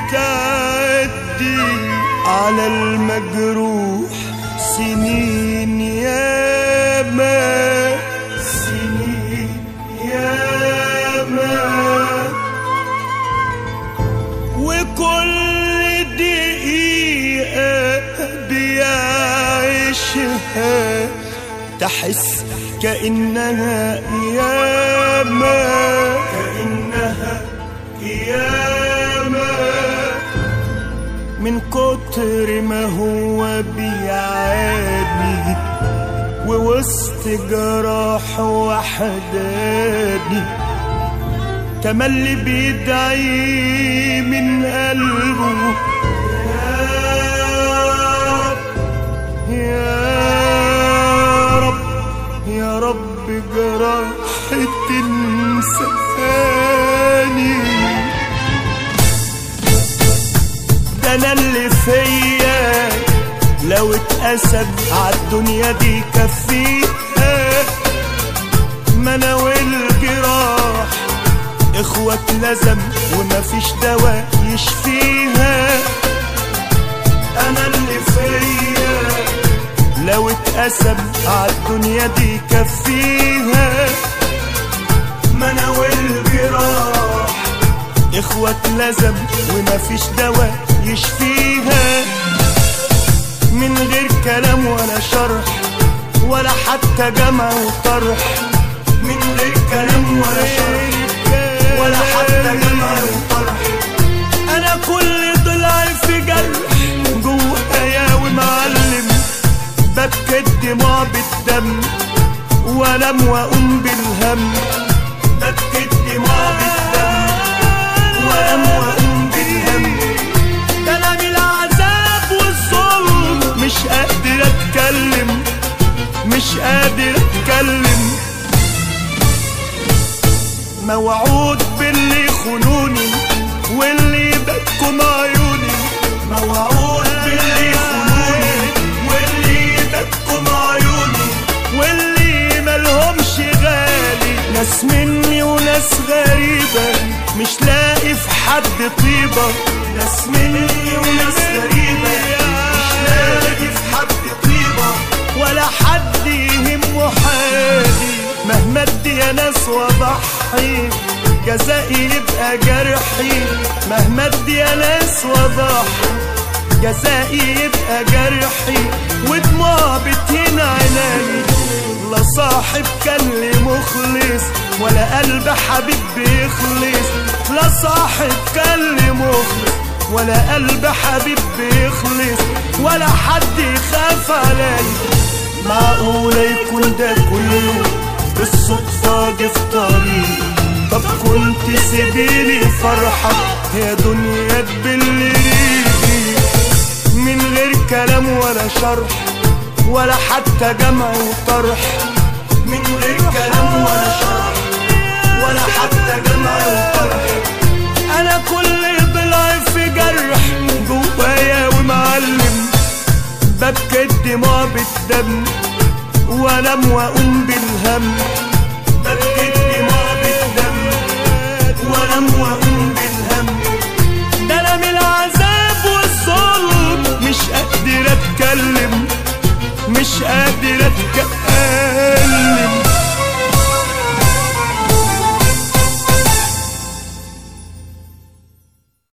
بتعدي على المجروح سنين ياما سنين ياما وكل دقيقة بيعيشها تحس كأنها قيامة كأنها قيامة من كتر ما هو بيعاني ووسط جراح وحداني تملي بيدعي من قلبه يا رب يا رب يا رب جراح تنساني ده انا اللي فيا لو اتقسم عالدنيا دي كفيها ما انا والجراح اخوات لزم ومفيش دواء يشفيها انا اللي فيا لو اتقسم عالدنيا دي كفيها ما انا والجراح اخوات لزم ومفيش دواء يشفيها من غير كلام ولا شرح ولا حتى جمع وطرح من غير كلام ولا شرح ولا حتى جمع وطرح انا كل ضلعي في جرح جوايا ومعلم ببكي الدموع بالدم وانام واقوم بالهم ببكي الدموع بالدم وانام واقوم بالهم كلام العذاب والظلم مش قادر اتكلم مش قادر اتكلم موعود باللي يخونوني واللي يبكوا عيوني موعود باللي يخونوني واللي يبكوا عيوني واللي ملهمش غالي ناس مني وناس غريبة مش لاقي في حد طيبة ناس مني وناس غريبة مش لاقي في حد طيبة ولا حد يهمه حالي مهما ادي يا ناس واضحي جزائي يبقى جرحي مهما ادي يا ناس واضحي جزائي يبقى جرحي ودموع بتهين عيناني لا صاحب كان لي مخلص ولا قلب حبيب بيخلص لا صاحب كان لي مخلص ولا قلب حبيب بيخلص ولا حد يخاف عليا معقولة يكون ده كله بالصدفة جه في طريقي طب كنت سيبيلي فرحة يا دنيا تبل ريقي من غير كلام ولا شرح ولا حتى جمع وطرح من غير كلام ولا شرح ولا حتى جمع وطرح انا كل ضلعي في جرح جوايا ومعلم ببكي الدموع بالدم وانام واقوم بالهم ببكي